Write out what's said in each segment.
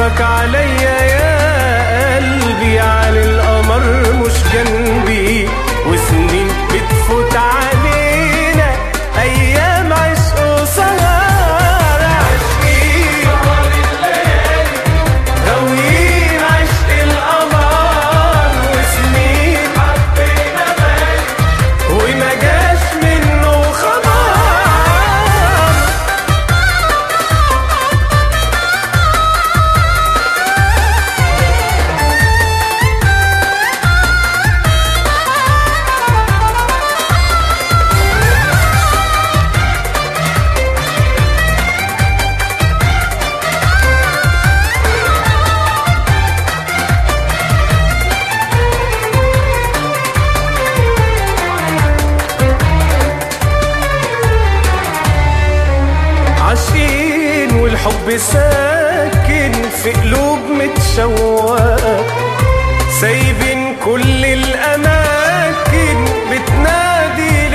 صبرك عليا يا قلبي على القمر مش جنبي وسنين بتفوت علينا ايام عشق وسهر عاشقين غاويين عشق القمر وسنين حبينا بالي وما جاش منه خبر عاشقين والحب ساكن في قلوب متشوقة سايبين كل الأماكن بتنادي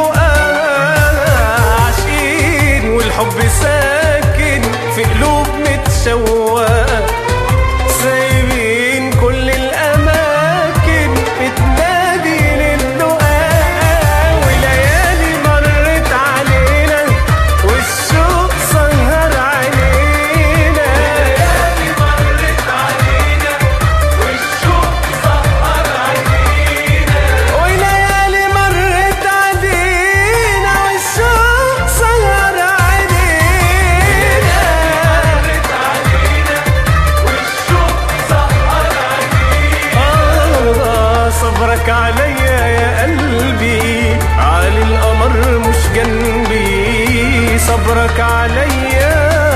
للقاء عاشقين والحب ساكن في قلوب متشوقة سايبين كل الأماكن بتنادي للقاء وليالي مرت علينا والشوق سهر علينا ليالي مرت علينا والشوق سهر علينا وليالي مرت علينا والشوق سهر علينا مرت علينا والشوق سهر علينا آه صبرك عليا يا قلبي عالي القمر مش جنبي صبرك عليا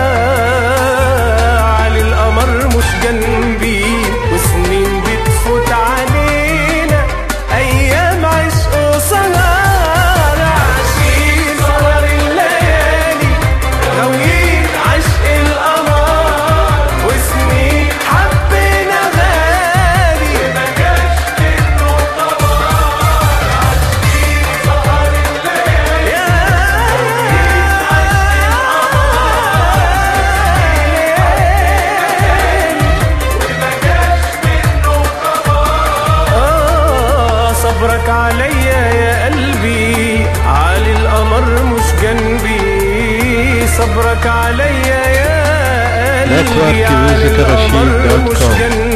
عالي القمر مش جنبي وسنين بتفوت علينا ايام عشق وسهر عاشقين سهر الليالي غاويين عشق القمر وسنين حبينا غالي ما جاش منه خبر عاشقين سهر الليالي وما جاش منه خبر آه صبرك عليا يا قلبي عالي القمر مش جنبي صبرك عليا يا قلبي Network عالي music القمر رشيد دوت مش كوم. جنبي